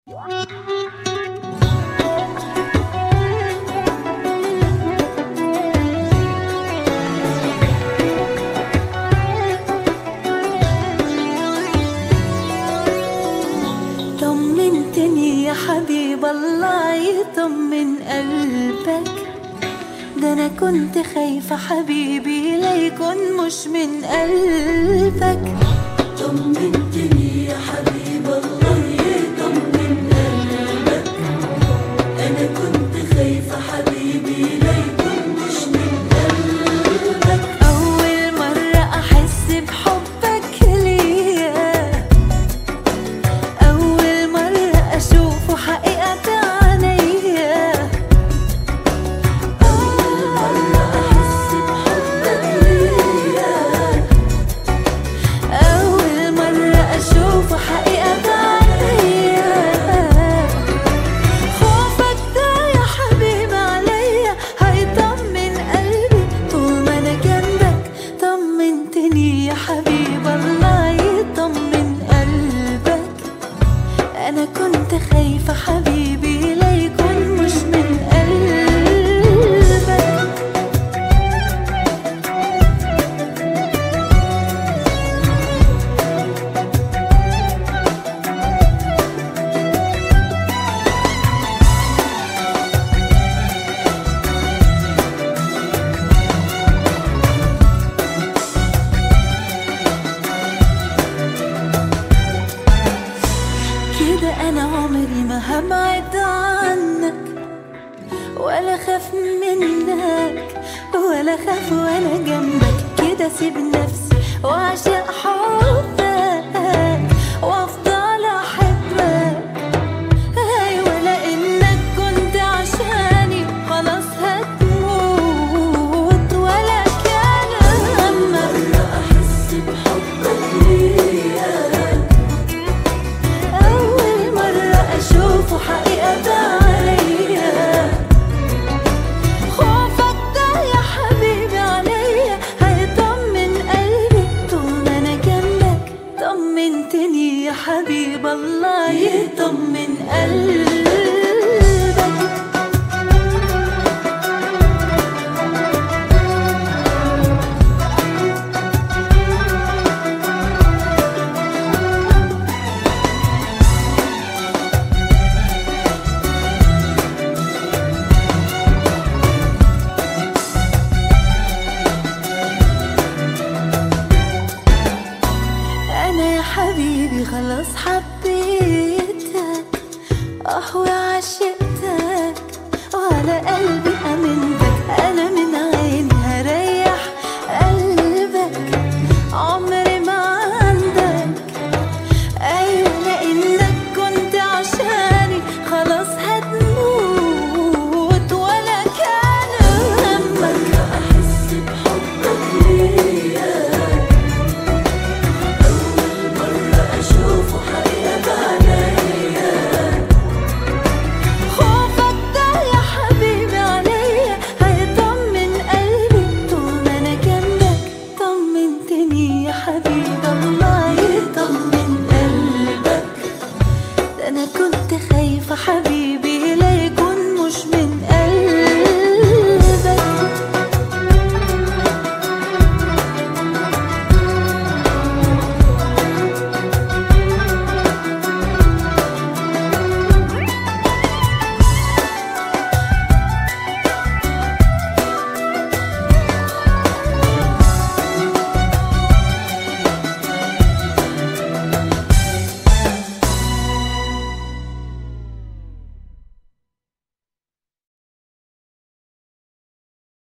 طمنتني يا حبيب الله يطمن قلبك ده انا كنت خايفة حبيبي لا يكون مش من قلبك طمنتني يا حبيب الله يطمن قلبك انا كنت خايفة حبيبي لا يكون مش من قلبك أول مرة أحس بحبك ليا أول مرة أشوفه حقيقة عينيا أول مرة أحس بحبك ليا أول مرة أشوفه حقيقة عينيا خوفك ده يا حبيبي عليا هيطمن قلبي طول ما أنا جنبك طمنتني يا حبيب الله يطمن قلبك أنا كنت خايفة حبيبي لا يكون مش من قلبك كده انا عمري ما هبعد عنك ولا خاف منك ولا خاف وانا جنبك كده سيب نفسي واعشق حبك وافضل احبك ايوه لانك كنت عشاني خلاص هتموت ولا كان همك مرة أحس بحبك ليا أول مرة أشوفه حقيقة عليا خوفك ده يا حبيبي عليا هيطمن قلبي طول ما أنا جنبك طمنتني يا حبيب الله يطمن قلبك أنا يا حبيبي خلاص حبيتك أه وعشقتك وعلى قلبي أمنتك أنا من عيني هريح قلبك عمري ما عندك أيوة لأنك كنت عشاني خلاص هتموت ولا كان همك مرة أحس بحبك ليا أول مرة أشوفه حقيقة عينيا خوفك ده يا حبيبي عليا هيطمن قلبي طول ما انا جنبك طمنتني يا حبيب الله يطمن قلبك ده انا كنت خايفة حبيبي